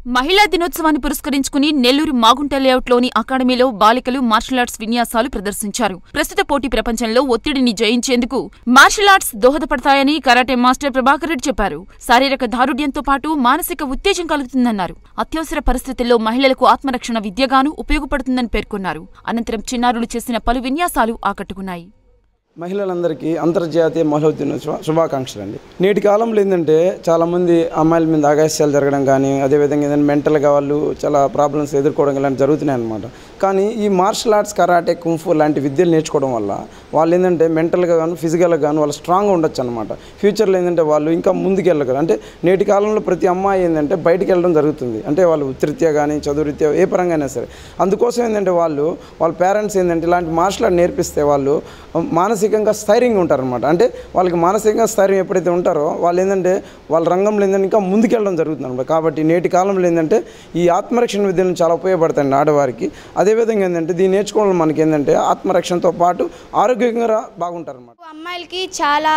మహిళా దినోత్సవాన్ని పురస్కరించుకుని నెల్లూరు మాగుంట లేఅవుట్లోని అకాడమీలో బాలికలు మార్షల్ ఆర్ట్స్ విన్యాసాలు ప్రదర్శించారు ప్రస్తుత పోటీ ప్రపంచంలో ఒత్తిడిని జయించేందుకు మార్షల్ ఆర్ట్స్ దోహదపడతాయని కరాటే మాస్టర్ ప్రభాకర్ రెడ్డి చెప్పారు శారీరక దారుఢ్యంతో పాటు మానసిక ఉత్తేజం కలుగుతుందన్నారు అత్యవసర పరిస్థితుల్లో మహిళలకు ఆత్మరక్షణ విద్యగాను ఉపయోగపడుతుందని పేర్కొన్నారు అనంతరం చిన్నారులు చేసిన పలు విన్యాసాలు ఆకట్టుకున్నాయి మహిళలందరికీ అంతర్జాతీయ మహిళా దినోత్సవ శుభాకాంక్షలు అండి నేటి కాలంలో ఏంటంటే చాలామంది అమ్మాయిల మీద ఆగాస్యాలు జరగడం కానీ అదేవిధంగా ఏదైనా మెంటల్గా వాళ్ళు చాలా ప్రాబ్లమ్స్ ఎదుర్కోవడం ఇలాంటి జరుగుతున్నాయి అనమాట కానీ ఈ మార్షల్ ఆర్ట్స్ కరాటే కుంఫు లాంటి విద్యలు నేర్చుకోవడం వల్ల వాళ్ళు ఏంటంటే మెంటల్గా గాను ఫిజికల్గా గాను వాళ్ళు స్ట్రాంగ్గా ఉండొచ్చు అనమాట ఫ్యూచర్లో ఏంటంటే వాళ్ళు ఇంకా ముందుకు వెళ్ళగలరు అంటే నేటి కాలంలో ప్రతి అమ్మాయి ఏంటంటే బయటికి వెళ్ళడం జరుగుతుంది అంటే వాళ్ళు వృత్తిరీత్యా కానీ చదువురీత్యా ఏ పరంగా అయినా సరే అందుకోసం ఏంటంటే వాళ్ళు వాళ్ళ పేరెంట్స్ ఏంటంటే ఇలాంటి మార్షల్ ఆర్ట్ నేర్పిస్తే వాళ్ళు మానసికంగా స్థైర్యంగా ఉంటారనమాట అంటే వాళ్ళకి మానసికంగా స్థైర్యం ఎప్పుడైతే ఉంటారో వాళ్ళు ఏంటంటే వాళ్ళ రంగంలో ఏంటంటే ఇంకా ముందుకెళ్ళడం జరుగుతుంది అనమాట కాబట్టి నేటి కాలంలో ఏంటంటే ఈ ఆత్మరక్షణ విద్యలు చాలా ఉపయోగపడతాయండి ఆడవారికి అదేవిధంగా ఏంటంటే దీన్ని నేర్చుకోవడం వల్ల మనకి ఏంటంటే ఆత్మరక్షణతో పాటు ఆరోగ్యంగా బాగుంటారనమాట అమ్మాయిలకి చాలా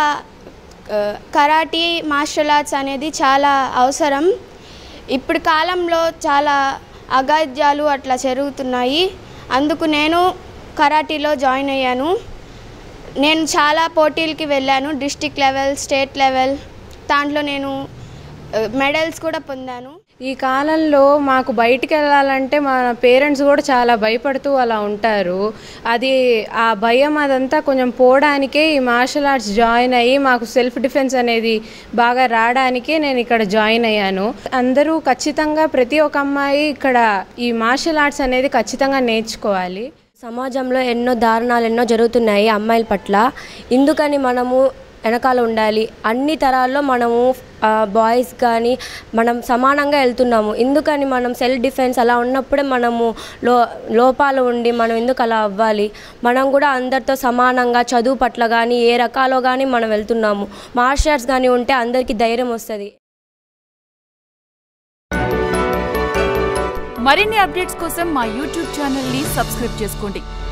ఆ, కరాటీ మార్షల్ ఆర్ట్స్ అనేది చాలా అవసరం ఇప్పుడు కాలంలో చాలా అగాధ్యాలు అట్లా జరుగుతున్నాయి అందుకు నేను కరాటీలో జాయిన్ అయ్యాను నేను చాలా పోటీలకి వెళ్ళాను డిస్టిక్ లెవెల్ స్టేట్ లెవెల్ దాంట్లో నేను మెడల్స్ కూడా పొందాను ఈ కాలంలో మాకు బయటికి వెళ్ళాలంటే మా పేరెంట్స్ కూడా చాలా భయపడుతూ అలా ఉంటారు అది ఆ భయం అదంతా కొంచెం పోవడానికే ఈ మార్షల్ ఆర్ట్స్ జాయిన్ అయ్యి మాకు సెల్ఫ్ డిఫెన్స్ అనేది బాగా రావడానికే నేను ఇక్కడ జాయిన్ అయ్యాను అందరూ ఖచ్చితంగా ప్రతి ఒక్క అమ్మాయి ఇక్కడ ఈ మార్షల్ ఆర్ట్స్ అనేది ఖచ్చితంగా నేర్చుకోవాలి సమాజంలో ఎన్నో దారుణాలు ఎన్నో జరుగుతున్నాయి అమ్మాయిల పట్ల ఇందుకని మనము వెనకాల ఉండాలి అన్ని తరాల్లో మనము బాయ్స్ కానీ మనం సమానంగా వెళ్తున్నాము ఎందుకని మనం సెల్ఫ్ డిఫెన్స్ అలా ఉన్నప్పుడే మనము లో లోపాలు ఉండి మనం ఎందుకు అలా అవ్వాలి మనం కూడా అందరితో సమానంగా చదువు పట్ల కానీ ఏ రకాలో కానీ మనం వెళ్తున్నాము మార్షల్ ఆర్ట్స్ కానీ ఉంటే అందరికీ ధైర్యం వస్తుంది మరిన్ని అప్డేట్స్ కోసం మా యూట్యూబ్ ఛానల్ ని సబ్స్క్రైబ్ చేసుకోండి